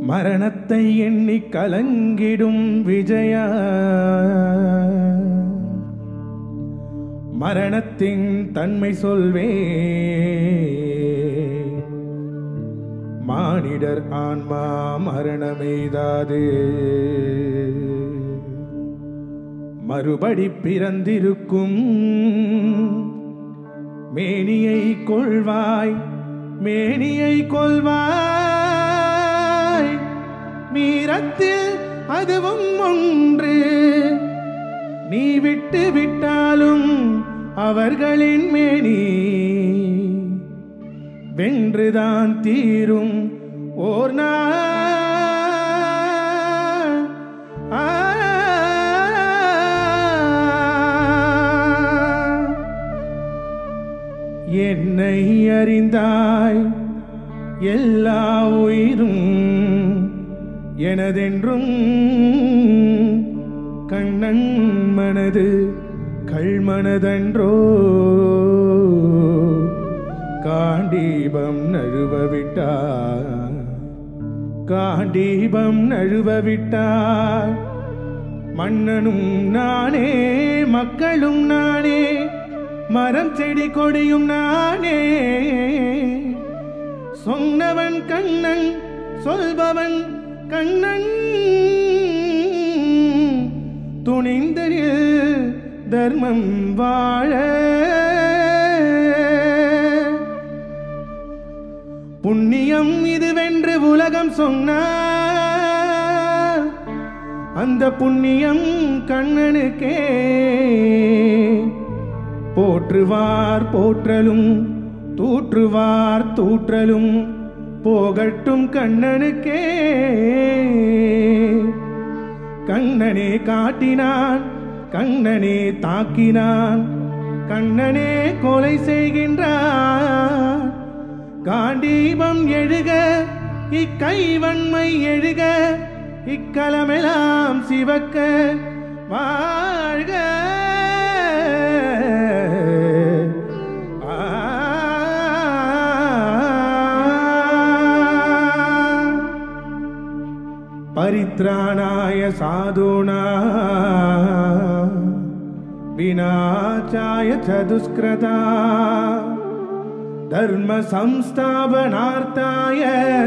மரணத்தை எண்ணி கலங்கிடும் விஜயா மரணத்தின் தன்மை சொல்வே மானிடர் ஆன்மா மரணமெய்தாது மறுபடி பிறந்திருக்கும் மேனியை கொள்வாய் மேனியை கொள்வாய் மீரத்தில் அதுவும் ஒன்று நீ விட்டு விட்டாலும் அவர்களின் மேனி வென்றுதான் தீரும் ஓர் நாள் ஆ. என்னை அறிந்தாய் எல்லா உயிரும் எனதென்றும் கண்ணன் மனது கள்மனதன்றோ காண்டீபம் நழுவ விட்டார் காண்டீபம் நழுவ விட்டார் மன்னனும் நானே மக்களும் நானே மரம் செடி கொடியும் நானே சொன்னவன் கண்ணன் சொல்பவன் கண்ணன் துணிந்த நில் தர்மம் வாழ புண்ணியம் இதுவென்று உலகம் சொன்னார் அந்த புண்ணியம் கண்ணனுக்கே போற்றுவார் போற்றலும் தூற்றுவார் தூற்றலும் போகட்டும் கண்ணனுக்கே கண்ணனே காட்டினான் கண்ணனே தாக்கினான் கண்ணனே கொலை செய்கின்றான் காண்டீபம் எழுக இக்கைவன்மை எழுக இக்கலமெல்லாம் சிவக்க வாழ்க ஆ. परित्राणाय साधूना विनाशाय च दुष्कृता धर्मसंस्थापनार्थाय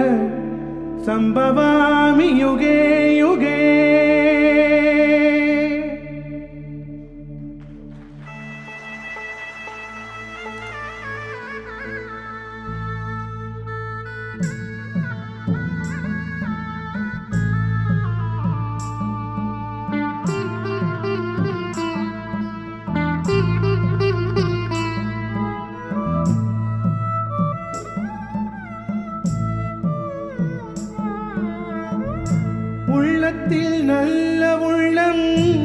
सम्भवामि युगे युगे உள்ளத்தில் நல்ல உள்ளம்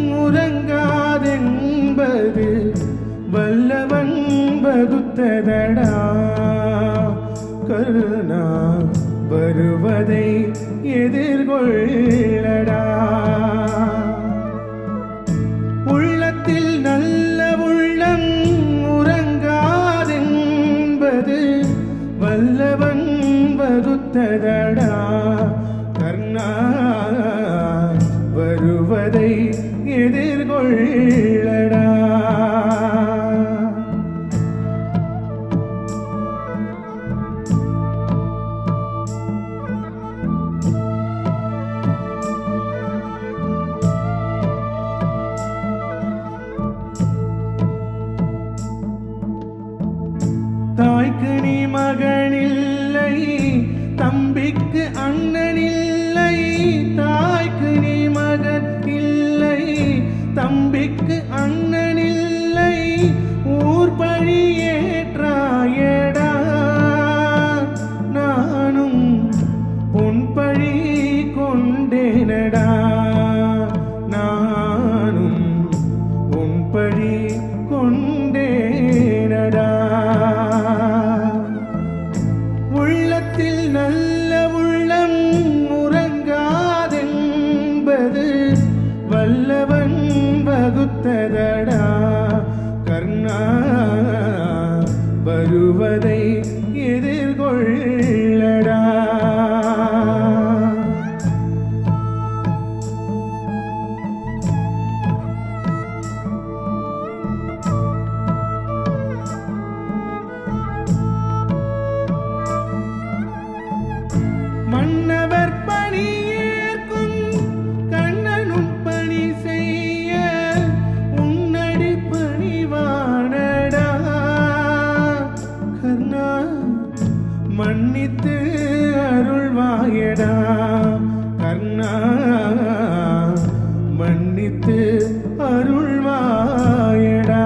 உறங்காதென்பது வல்லவன் வகுத்ததடா கருணா வருவதை எதிர்கொள்ளடா உள்ளத்தில் நல்ல உள்ளம் உறங்காதென்பது வல்லவன் வகுத்ததடா கர்ணா வருவதை எதிர்கொள்ளடா தாய்க்கு நீ மகனில்லை தம்பிக்கு அண்ணனில்லை தாய்க்கு நீ மகன் இல்லை தம்பிக்கு அண்ணனில்லை ஊர் பழி ஏற்றாயடா நானும் உன் பழி கொண்டேனடா நானும் உன் பழி கொண்டேனடா உள்ளத்தில் நல்ல உள்ளம் மன்னவர் பணி ஏற்கும் கண்ணனும் பணி செய்ய உன்னடி பணிவானடா கர்ணா மன்னித்து அருள்வாயடா கர்ணா மன்னித்து அருள்வாயடா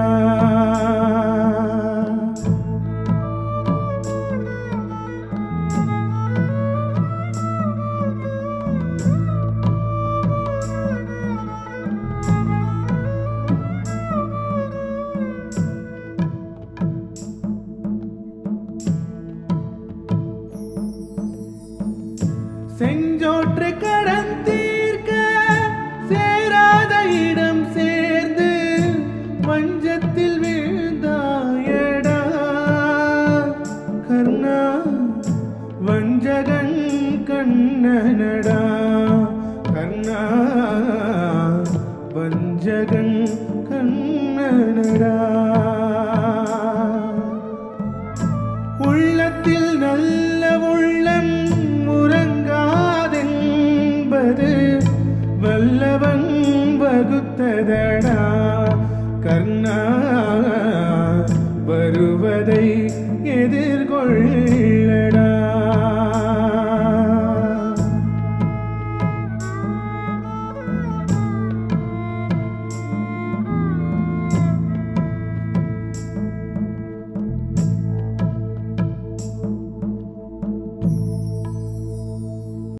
செஞ்சோற்று கடன் தீர்க்க சேராத இடம் சேர்ந்து பஞ்சத்தில் வீழ்ந்தாயடா கர்ணா வஞ்சகன் கண்ணனடா கர்ணா வஞ்சகன் கண்ணனடா உள்ளத்தில் நல்ல உள்ளம் உறங்காதென்பது வல்லவன் வகுத்ததடா